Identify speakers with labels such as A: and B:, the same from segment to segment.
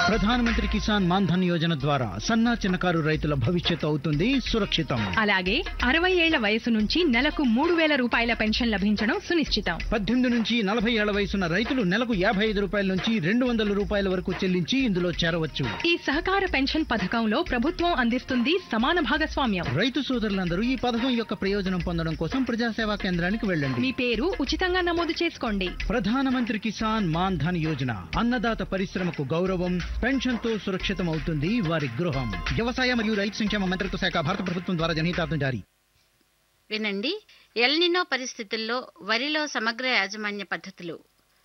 A: ప్రధానమంత్రి కిసాన్ మాన్ధన్ యోజన ద్వారా సన్నా చిన్నకారు రైతుల భవిష్యత్తు అవుతుంది సురక్షితం
B: అలాగే అరవై ఏళ్ల వయసు నుంచి నెలకు మూడు వేల రూపాయల పెన్షన్ లభించడం సునిశ్చితం
A: పద్దెనిమిది నుంచి నలభై ఏళ్ల వయసున్న రైతులు నెలకు యాభై ఐదు రూపాయల నుంచి రెండు వందల రూపాయల వరకు చెల్లించి ఇందులో చేరవచ్చు
B: ఈ సహకార పెన్షన్ పథకంలో ప్రభుత్వం అందిస్తుంది సమాన భాగస్వామ్యం
A: రైతు సోదరులందరూ ఈ పథకం యొక్క ప్రయోజనం పొందడం కోసం ప్రజాసేవా కేంద్రానికి వెళ్ళండి
B: మీ పేరు ఉచితంగా నమోదు చేసుకోండి
A: ప్రధానమంత్రి కిసాన్ మాన్ ధన్ యోజన అన్నదాత పరిశ్రమకు గౌరవం పెన్షన్ తో సురక్షితం అవుతుంది వారి గృహం వ్యవసాయ మరియు రైతు సంక్షేమ మంత్రిత్వ శాఖ భారత ప్రభుత్వం ద్వారా జనహితార్థం జారీ
C: వినండి ఎల్నినో పరిస్థితుల్లో వరిలో సమగ్ర యాజమాన్య పద్ధతులు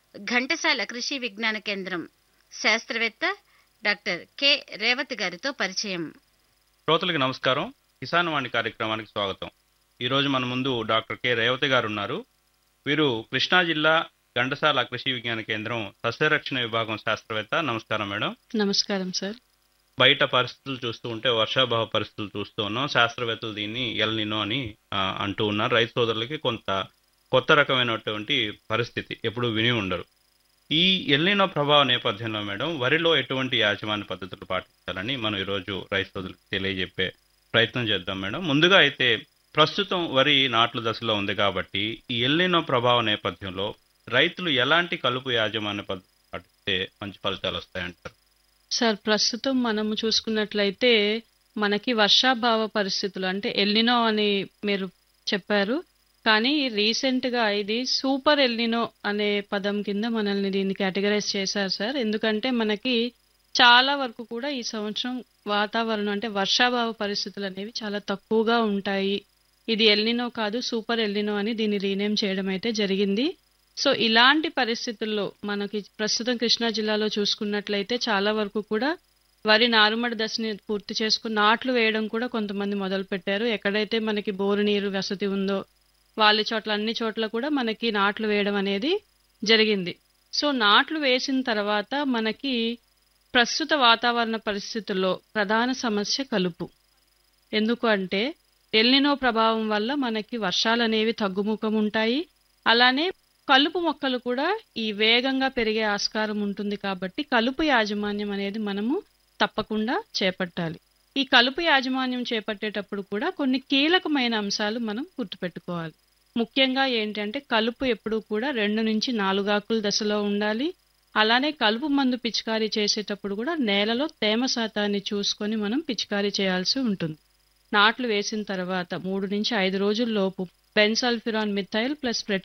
C: ఘంటసాల కృషి విజ్ఞాన కేంద్రం శాస్త్రవేత్త డాక్టర్ కె రేవతి గారితో పరిచయం
D: శ్రోతలకు నమస్కారం కిసాన్ వాణి కార్యక్రమానికి స్వాగతం ఈరోజు మన ముందు డాక్టర్ కె రేవతి గారు ఉన్నారు వీరు కృష్ణా జిల్లా ఘంటసాల కృషి విజ్ఞాన కేంద్రం సస్యరక్షణ విభాగం శాస్త్రవేత్త నమస్కారం మేడం
E: నమస్కారం సార్
D: బయట పరిస్థితులు చూస్తూ ఉంటే వర్షాభావ పరిస్థితులు చూస్తూ ఉన్నాం శాస్త్రవేత్తలు దీన్ని ఎల్నినో అని ఆ, అంటూ ఉన్నారు రైతు సోదరులకి కొంత కొత్త రకమైనటువంటి పరిస్థితి ఎప్పుడు విని ఉండరు ఈ ఎల్నినో ప్రభావ నేపథ్యంలో మేడం వరిలో ఎటువంటి యాజమాన్య పద్ధతులు పాటించాలని మనం ఈరోజు రైతు సోదరులకు తెలియజెప్పే ప్రయత్నం చేద్దాం మేడం ముందుగా అయితే ప్రస్తుతం వరి నాట్ల దశలో ఉంది కాబట్టి ఈ ఎల్నినో ప్రభావ నేపథ్యంలో రైతులు ఎలాంటి కలుపు యాజమాన్య పద్ధతులు పాటిస్తే మంచి ఫలితాలు వస్తాయంటారు
E: సార్ ప్రస్తుతం మనము చూసుకున్నట్లయితే మనకి వర్షాభావ పరిస్థితులు అంటే ఎల్నినో అని మీరు చెప్పారు కానీ రీసెంట్ గా ఇది సూపర్ ఎల్నినో అనే పదం కింద మనల్ని దీన్ని కేటగరైజ్ చేశారు సార్ ఎందుకంటే మనకి చాలా వరకు కూడా ఈ సంవత్సరం వాతావరణం అంటే వర్షాభావ పరిస్థితులు అనేవి చాలా తక్కువగా ఉంటాయి ఇది ఎల్నినో కాదు సూపర్ ఎల్నినో అని దీన్ని రీనేమ్ చేయడం అయితే జరిగింది సో ఇలాంటి పరిస్థితుల్లో మనకి ప్రస్తుతం కృష్ణా జిల్లాలో చూసుకున్నట్లయితే చాలా వరకు కూడా వరి నారుమడి దశని పూర్తి చేసుకుని నాట్లు వేయడం కూడా కొంతమంది మొదలు పెట్టారు ఎక్కడైతే మనకి బోరు నీరు వసతి ఉందో వాళ్ళ చోట్ల అన్ని చోట్ల కూడా మనకి నాట్లు వేయడం అనేది జరిగింది సో నాట్లు వేసిన తర్వాత మనకి ప్రస్తుత వాతావరణ పరిస్థితుల్లో ప్రధాన సమస్య కలుపు ఎందుకు అంటే ఎల్నినో ప్రభావం వల్ల మనకి వర్షాలు అనేవి తగ్గుముఖం ఉంటాయి అలానే కలుపు మొక్కలు కూడా ఈ వేగంగా పెరిగే ఆస్కారం ఉంటుంది కాబట్టి కలుపు యాజమాన్యం అనేది మనము తప్పకుండా చేపట్టాలి ఈ కలుపు యాజమాన్యం చేపట్టేటప్పుడు కూడా కొన్ని కీలకమైన అంశాలు మనం గుర్తుపెట్టుకోవాలి ముఖ్యంగా ఏంటంటే కలుపు ఎప్పుడూ కూడా రెండు నుంచి నాలుగు ఆకుల దశలో ఉండాలి అలానే కలుపు మందు పిచికారీ చేసేటప్పుడు కూడా నేలలో తేమ శాతాన్ని చూసుకొని మనం పిచికారీ చేయాల్సి ఉంటుంది నాట్లు వేసిన తర్వాత మూడు నుంచి ఐదు రోజుల లోపు బెన్సల్ఫిరాన్ మిథైల్ ప్లస్